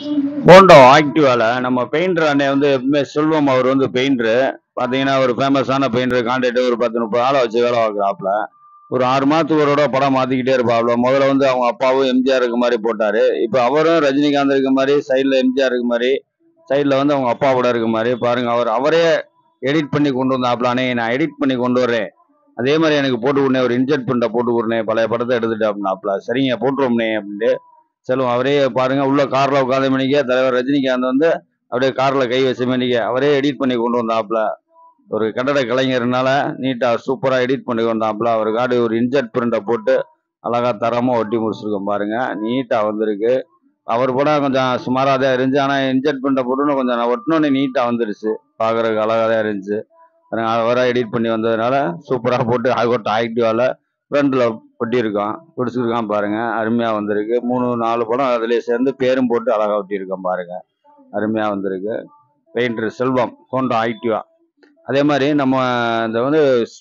ஹோண்டோ ஆக்டிவால நம்ம பெயிண்டர் அண்ணே வந்து எப்பவுமே செல்வம் அவர் வந்து பெயிண்டரு பார்த்தீங்கன்னா ஒரு ஃபேமஸான பெயிண்டர் கான்ட்ராக்ட் ஒரு பத்து முப்பது ஆளை வச்சு வேலை பார்க்குறாப்புல ஒரு ஆறு மாதத்துக்கு ஒரு தடவை படம் மாற்றிக்கிட்டே இருப்பாப்புல முதல்ல வந்து அவங்க அப்பாவும் எம்ஜிஆர் இருக்க மாதிரி போட்டார் இப்போ அவரும் ரஜினிகாந்த் இருக்க மாதிரி சைடில் எம்ஜிஆர் இருக்க மாதிரி சைடில் வந்து அவங்க அப்பா கூட இருக்க மாதிரி பாருங்க அவர் அவரே எடிட் பண்ணி கொண்டு வந்தாப்புல அண்ணே நான் எடிட் பண்ணி கொண்டு வரேன் அதே மாதிரி எனக்கு போட்டு விடனே ஒரு இன்ஜெக்ட் பண்ணிட்ட போட்டு விடனே பழைய படத்தை எடுத்துட்டு அப்படின்னாப்புல சரிங்க போட்டுருவோம்னே அப்படின்ட்டு செல்வம் அவரே பாருங்க உள்ள கார்ல உட்காந்த மணிக்கே தலைவர் ரஜினிகாந்த் வந்து அப்படியே கார்ல கை வச்ச மணிக்கே அவரே எடிட் பண்ணி கொண்டு வந்தாப்புல ஒரு கட்டட கலைஞர்னால நீட்டா சூப்பரா எடிட் பண்ணி வந்தாப்புல அவருக்காடி ஒரு இன்ஜெக்ட் பிரிண்ட்டை போட்டு அழகா தரமா ஒட்டி முடிச்சிருக்கோம் பாருங்க நீட்டா வந்திருக்கு அவர் படம் கொஞ்சம் சுமாராக தான் இருந்துச்சு ஆனால் இன்ஜெக்ட் பிரிண்ட்டை போட்டுன்னு கொஞ்சம் நான் ஒட்டினோடனே நீட்டாக வந்துருச்சு பார்க்கறதுக்கு அழகாக தான் இருந்துச்சு பாருங்க, அவராக எடிட் பண்ணி வந்ததுனால சூப்பராக போட்டு ஆகோட்ட ஆக்டிவால ஃப்ரண்டில் ஒட்டியிருக்கோம் பிடிச்சிருக்கான் பாருங்க அருமையாக வந்திருக்கு மூணு நாலு படம் அதுலேயே சேர்ந்து பேரும் போட்டு அழகாக ஒட்டியிருக்கோம் பாருங்க அருமையாக வந்திருக்கு பெயிண்டர் செல்வம் ஹோண்டா ஆக்டிவா அதே மாதிரி நம்ம இந்த வந்து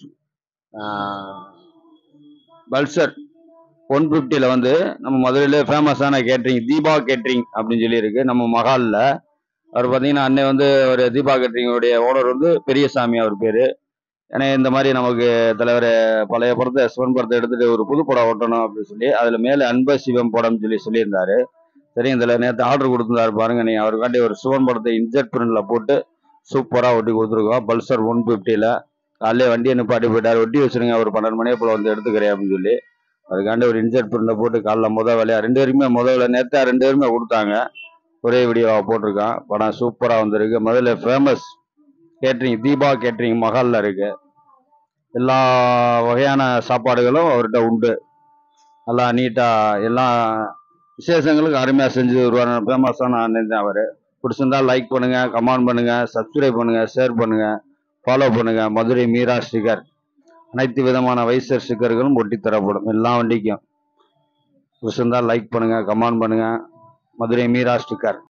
பல்சர் ஒன் ஃபிஃப்டியில் வந்து நம்ம மதுரையிலே ஃபேமஸான கேட்ரிங் தீபா கேட்ரிங் அப்படின்னு சொல்லி இருக்கு நம்ம மகாலில் அவர் பார்த்தீங்கன்னா அன்னை வந்து ஒரு தீபா கேட்ரிங்கோடைய ஓனர் வந்து பெரியசாமி அவர் பேர் ஏன்னா இந்த மாதிரி நமக்கு தலைவர் பழைய படத்தை சிவன் படத்தை எடுத்துட்டு ஒரு புது படம் ஓட்டணும் அப்படின்னு சொல்லி அதில் மேலே அன்ப சிவம் படம்னு சொல்லி சொல்லியிருந்தாரு சரி இதில் நேற்று ஆர்டர் கொடுத்துருந்தாரு பாருங்க நீ அவருக்காண்டி ஒரு சிவன் படத்தை இன்ஜெக்ட் பிரிண்டில் போட்டு சூப்பராக ஒட்டி கொடுத்துருக்கோம் பல்சர் ஒன் ஃபிஃப்டியில் காலையிலே வண்டியை நிப்பாட்டி போயிட்டார் ஒட்டி வச்சிருங்க ஒரு பன்னெண்டு மணியை போல் வந்து எடுத்துக்கிறேன் அப்படின்னு சொல்லி அதுக்காண்டி ஒரு இன்ஜெக்ட் பிரிண்டை போட்டு காலைல முத வேலையா ரெண்டு பேருமே முதல்ல நேத்தா ரெண்டு பேருமே கொடுத்தாங்க ஒரே வீடியோவை போட்டிருக்கான் படம் சூப்பராக வந்திருக்கு முதல்ல ஃபேமஸ் கேட்ரிங் தீபா கேட்ரிங் மகாலில் இருக்கு எல்லா வகையான சாப்பாடுகளும் அவர்கிட்ட உண்டு நல்லா நீட்டாக எல்லா விசேஷங்களுக்கும் அருமையாக செஞ்சு வருவார் ஃபேமஸான அண்ணன் தான் அவர் பிடிச்சிருந்தா லைக் பண்ணுங்க கமெண்ட் பண்ணுங்க சப்ஸ்கிரைப் பண்ணுங்க ஷேர் பண்ணுங்க ஃபாலோ பண்ணுங்க மதுரை மீரா ஸ்டிக்கர் அனைத்து விதமான வைசர் ஸ்டிக்கர்களும் ஒட்டி தரப்படும் எல்லா வண்டிக்கும் பிடிச்சிருந்தா லைக் பண்ணுங்க கமெண்ட் பண்ணுங்க மதுரை மீரா ஸ்டிக்கர்